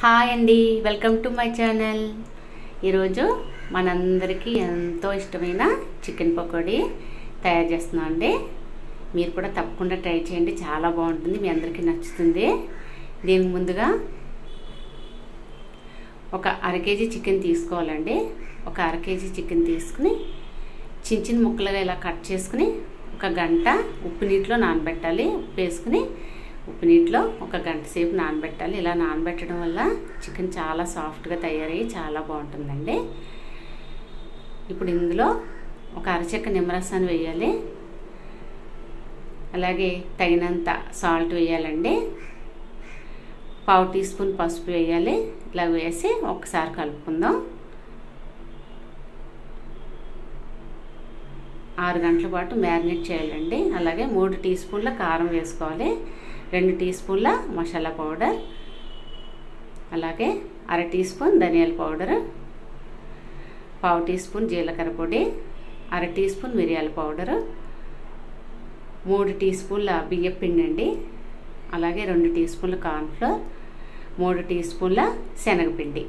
hi అండి welcome to my channel ఈరోజు మనందరికీ ఎంతో ఇష్టమైన చికెన్ పకోడీ తయారు చేస్తున్నాం అండి మీరు కూడా తప్పకుండా ట్రై చేయండి చాలా బాగుంటుంది మీ అందరికీ నచ్చుతుంది దీనికి ముందుగా ఒక అర కేజీ చికెన్ తీసుకోవాలండి ఒక అర కేజీ చికెన్ తీసుకుని చిన్న చిన్న ముక్కలుగా ఇలా కట్ చేసుకుని ఒక గంట ఉప్పు నీటిలో నానబెట్టాలి ఉప్పు వేసుకుని ఉప్పు నీటిలో ఒక గంట సేపు నానబెట్టాలి ఇలా నానబెట్టడం వల్ల చికెన్ చాలా సాఫ్ట్గా తయారయ్యి చాలా బాగుంటుందండి ఇప్పుడు ఇందులో ఒక అరచెక్క నిమ్మరసాన్ని వేయాలి అలాగే తగినంత సాల్ట్ వేయాలండి పావు టీ స్పూన్ పసుపు వేయాలి ఇలా వేసి ఒకసారి కలుపుకుందాం ఆరు గంటల పాటు మ్యారినేట్ చేయాలండి అలాగే మూడు టీ స్పూన్ల కారం వేసుకోవాలి రెండు టీ స్పూన్ల మసాలా పౌడర్ అలాగే అర టీ స్పూన్ ధనియాల పౌడర్ పావు టీ స్పూన్ జీలకర్ర పొడి అర టీ స్పూన్ మిరియాల పౌడర్ మూడు టీ స్పూన్ల బియ్యం పిండి అండి అలాగే రెండు టీ స్పూన్ల కార్న్ఫ్లోర్ మూడు టీ స్పూన్ల శనగపిండి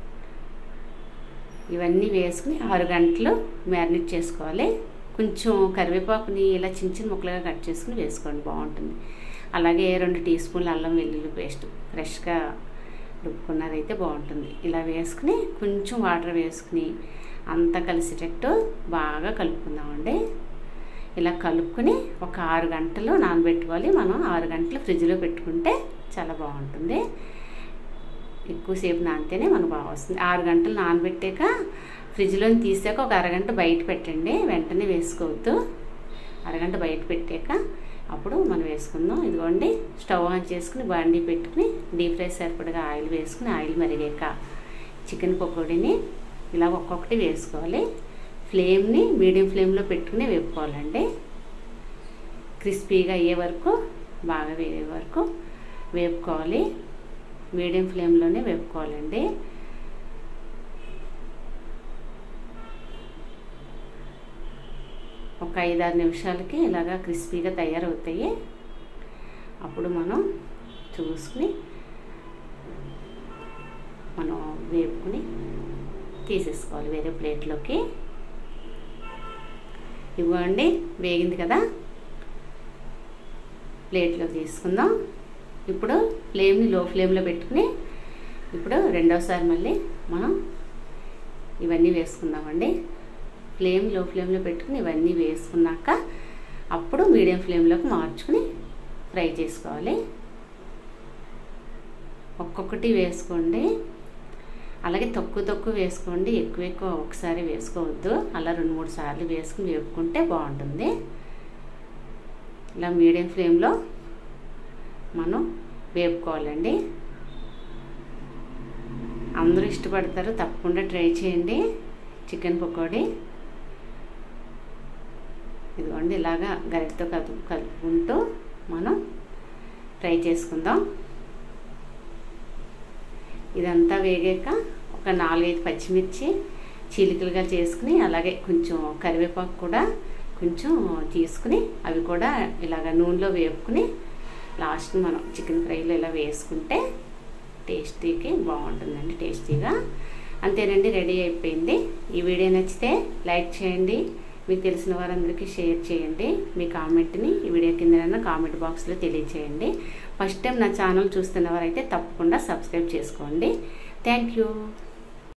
ఇవన్నీ వేసుకుని ఆరు గంటలు మ్యారినేట్ చేసుకోవాలి కొంచెం కరివేపాకుని ఇలా చిన్న చిన్న ముక్కలుగా కట్ చేసుకుని వేసుకోండి బాగుంటుంది అలాగే రెండు టీ స్పూన్ల అల్లం వెల్లుల్లి పేస్ట్ ఫ్రెష్గా రుబ్బుకున్నదైతే బాగుంటుంది ఇలా వేసుకుని కొంచెం వాటర్ వేసుకుని అంతా కలిసేటట్టు బాగా కలుపుకుందామండి ఇలా కలుపుకొని ఒక ఆరు గంటలు నానబెట్టుకోవాలి మనం ఆరు గంటలు ఫ్రిడ్జ్లో పెట్టుకుంటే చాలా బాగుంటుంది ఎక్కువసేపు నానితేనే మనకు బాగా వస్తుంది ఆరు గంటలు నానబెట్టాక ఫ్రిడ్జ్లో తీసాక ఒక అరగంట బయట పెట్టండి వెంటనే వేసుకోవద్దు అరగంట బయట పెట్టాక అప్పుడు మనం వేసుకుందాం ఇదిగోండి స్టవ్ ఆన్ చేసుకుని బాండీ పెట్టుకుని డీప్ ఫ్రై సరిపడగా ఆయిల్ వేసుకుని ఆయిల్ మరిగాక చికెన్ పకోడీని ఇలా ఒక్కొక్కటి వేసుకోవాలి ఫ్లేమ్ని మీడియం ఫ్లేమ్లో పెట్టుకుని వేపుకోవాలండి క్రిస్పీగా అయ్యే వరకు బాగా వేగే వరకు వేపుకోవాలి మీడియం ఫ్లేమ్లోనే వేపుకోవాలండి ఒక ఐదారు నిమిషాలకి ఇలాగా క్రిస్పీగా తయారవుతాయి అప్పుడు మనం చూసుకుని మనం వేపుకుని తీసేసుకోవాలి వేరే ప్లేట్లోకి ఇవ్వండి వేగింది కదా ప్లేట్లో తీసుకుందాం ఇప్పుడు ఫ్లేమ్ని లో ఫ్లేమ్లో పెట్టుకుని ఇప్పుడు రెండోసారి మళ్ళీ మనం ఇవన్నీ వేసుకుందామండి ఫ్లేమ్ లో ఫ్లేమ్లో పెట్టుకుని ఇవన్నీ వేసుకున్నాక అప్పుడు మీడియం ఫ్లేమ్లోకి మార్చుకుని ఫ్రై చేసుకోవాలి ఒక్కొక్కటి వేసుకోండి అలాగే తక్కువ తక్కువ వేసుకోండి ఎక్కువ ఎక్కువ ఒకసారి వేసుకోవద్దు అలా రెండు మూడు సార్లు వేసుకుని వేపుకుంటే బాగుంటుంది ఇలా మీడియం ఫ్లేమ్లో మనం వేపుకోవాలండి అందరూ ఇష్టపడతారు తప్పకుండా ట్రై చేయండి చికెన్ పకోడీ ఇదిగోండి ఇలాగా గరిటతో కలుపు కలుపుకుంటూ మనం ఫ్రై చేసుకుందాం ఇదంతా వేగాక ఒక నాలుగైదు పచ్చిమిర్చి చీలికలుగా చేసుకుని అలాగే కొంచెం కరివేపాకు కూడా కొంచెం తీసుకుని అవి కూడా ఇలాగ నూనెలో వేపుకుని లాస్ట్ మనం చికెన్ ఫ్రైలో ఇలా వేసుకుంటే టేస్టీకి బాగుంటుందండి టేస్టీగా అంతేనండి రెడీ అయిపోయింది ఈ వీడియో నచ్చితే లైక్ చేయండి మీకు తెలిసిన వారందరికీ షేర్ చేయండి మీ కామెంట్ని ఈ వీడియో కింద కామెంట్ బాక్స్లో తెలియచేయండి ఫస్ట్ టైం నా ఛానల్ చూస్తున్న వారైతే తప్పకుండా సబ్స్క్రైబ్ చేసుకోండి థ్యాంక్ యూ